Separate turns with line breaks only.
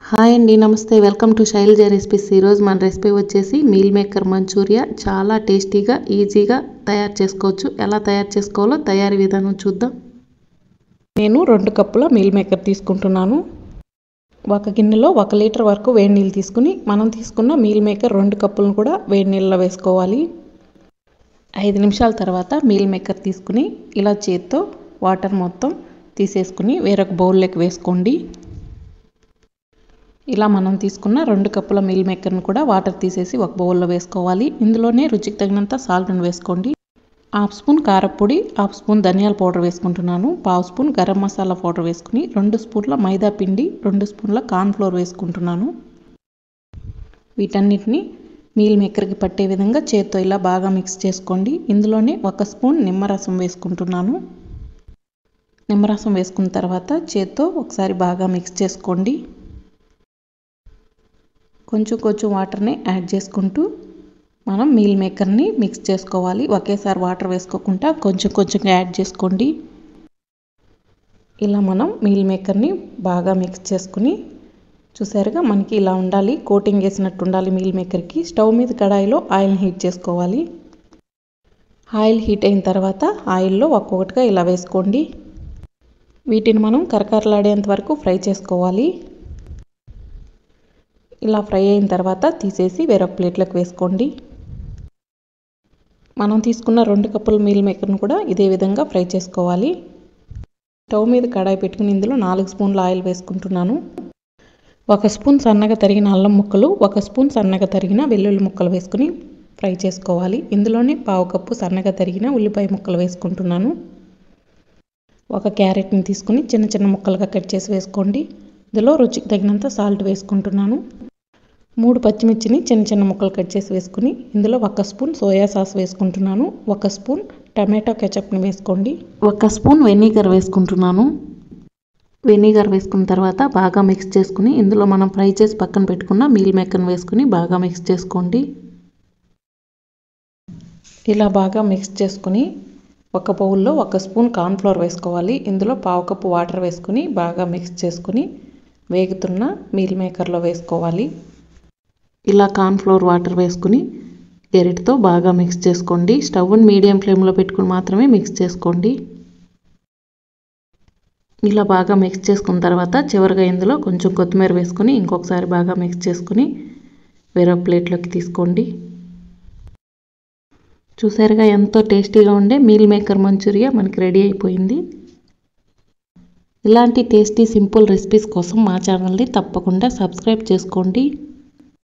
hi అండి నమస్తే welcome to Shailaja recipes ఈరోజు మన రెసిపీ వచ్చేసి మీల్ మేకర్ మంచూరియా చాలా టేస్టీగా ఈజీగా తయారు చేసుకోవచ్చు ఎలా తయారు చేసుకోవాలో తయారీ విధానం చూద్దాం నేను రెండు కప్పుల మీల్ మేకర్ తీసుకుంటున్నాను ఒక గిన్నెలో ఒక లీటర్ వరకు వేడి నీళ్ళు తీసుకుని మనం తీసుకున్న మీల్ మేకర్ రెండు కప్పులను కూడా వేడి నీళ్ళలో వేసుకోవాలి ఐదు నిమిషాల తర్వాత మీల్ మేకర్ తీసుకుని ఇలా చేత్తో వాటర్ మొత్తం తీసేసుకుని వేరొక బౌల్లోకి వేసుకోండి ఇలా మనం తీసుకున్న రెండు కప్పుల మీల్ మేకర్ని కూడా వాటర్ తీసేసి ఒక బౌల్లో వేసుకోవాలి ఇందులోనే రుచికి తగినంత సాల్ట్ని వేసుకోండి హాఫ్ స్పూన్ కారపొడి హాఫ్ స్పూన్ ధనియాల పౌడర్ వేసుకుంటున్నాను పావు స్పూన్ గరం మసాలా పౌడర్ వేసుకుని రెండు స్పూన్ల మైదా పిండి రెండు స్పూన్ల కార్న్ఫ్లోర్ వేసుకుంటున్నాను వీటన్నిటిని మీల్ మేకర్కి పట్టే విధంగా చేత్తో ఇలా బాగా మిక్స్ చేసుకోండి ఇందులోనే ఒక స్పూన్ నిమ్మరసం వేసుకుంటున్నాను నిమ్మరసం వేసుకున్న తర్వాత చేత్తో ఒకసారి బాగా మిక్స్ చేసుకోండి కొంచెం కొంచెం వాటర్ని యాడ్ చేసుకుంటూ మనం మీల్ మేకర్ని మిక్స్ చేసుకోవాలి ఒకేసారి వాటర్ వేసుకోకుండా కొంచెం కొంచెంగా యాడ్ చేసుకోండి ఇలా మనం మీల్ మేకర్ని బాగా మిక్స్ చేసుకుని చూసారుగా మనకి ఇలా ఉండాలి కోటింగ్ వేసినట్టు ఉండాలి మీల్ మేకర్కి స్టవ్ మీద కడాయిలో ఆయిల్ని హీట్ చేసుకోవాలి ఆయిల్ హీట్ అయిన తర్వాత ఆయిల్లో ఒక్కొక్కటిగా ఇలా వేసుకోండి వీటిని మనం కరకరలాడేంత వరకు ఫ్రై చేసుకోవాలి ఇలా ఫ్రై అయిన తర్వాత తీసేసి వేరొక ప్లేట్లోకి వేసుకోండి మనం తీసుకున్న రెండు కప్పుల మీల్ మేకర్ను కూడా ఇదే విధంగా ఫ్రై చేసుకోవాలి స్టవ్ మీద కడాయి పెట్టుకుని ఇందులో నాలుగు స్పూన్ల ఆయిల్ వేసుకుంటున్నాను ఒక స్పూన్ సన్నగా తరిగిన అల్లం ముక్కలు ఒక స్పూన్ సన్నగా తరిగిన వెల్లుల్లి ముక్కలు వేసుకుని ఫ్రై చేసుకోవాలి ఇందులోనే పావు కప్పు సన్నగా తరిగిన ఉల్లిపాయ ముక్కలు వేసుకుంటున్నాను ఒక క్యారెట్ని తీసుకుని చిన్న చిన్న ముక్కలుగా కట్ చేసి వేసుకోండి ఇందులో రుచికి తగినంత సాల్ట్ వేసుకుంటున్నాను మూడు పచ్చిమిర్చిని చిన్న చిన్న ముక్కలు కట్ చేసి వేసుకుని ఇందులో ఒక స్పూన్ సోయా సాస్ వేసుకుంటున్నాను ఒక స్పూన్ టమాటో కెచప్ని వేసుకోండి ఒక స్పూన్ వెనిగర్ వేసుకుంటున్నాను వెనిగర్ వేసుకున్న తర్వాత బాగా మిక్స్ చేసుకుని ఇందులో మనం ఫ్రై చేసి పక్కన పెట్టుకున్న మీల్ మేకర్ని వేసుకుని బాగా మిక్స్ చేసుకోండి ఇలా బాగా మిక్స్ చేసుకుని ఒక బౌల్లో ఒక స్పూన్ కార్న్ఫ్లోర్ వేసుకోవాలి ఇందులో పావు కప్పు వాటర్ వేసుకుని బాగా మిక్స్ చేసుకుని వేగుతున్న మీల్ మేకర్లో వేసుకోవాలి ఇలా కార్న్ఫ్లోర్ వాటర్ వేసుకుని గెరిటితో బాగా మిక్స్ చేసుకోండి స్టవ్ని మీడియం ఫ్లేమ్లో పెట్టుకుని మాత్రమే మిక్స్ చేసుకోండి ఇలా బాగా మిక్స్ చేసుకున్న తర్వాత చివరిగా ఇందులో కొంచెం కొత్తిమీర వేసుకొని ఇంకొకసారి బాగా మిక్స్ చేసుకుని వేరొక ప్లేట్లోకి తీసుకోండి చూసారుగా ఎంతో టేస్టీగా ఉండే మీల్ మేకర్ మంచూరియా మనకి రెడీ అయిపోయింది ఇలాంటి టేస్టీ సింపుల్ రెసిపీస్ కోసం మా ఛానల్ని తప్పకుండా సబ్స్క్రైబ్ చేసుకోండి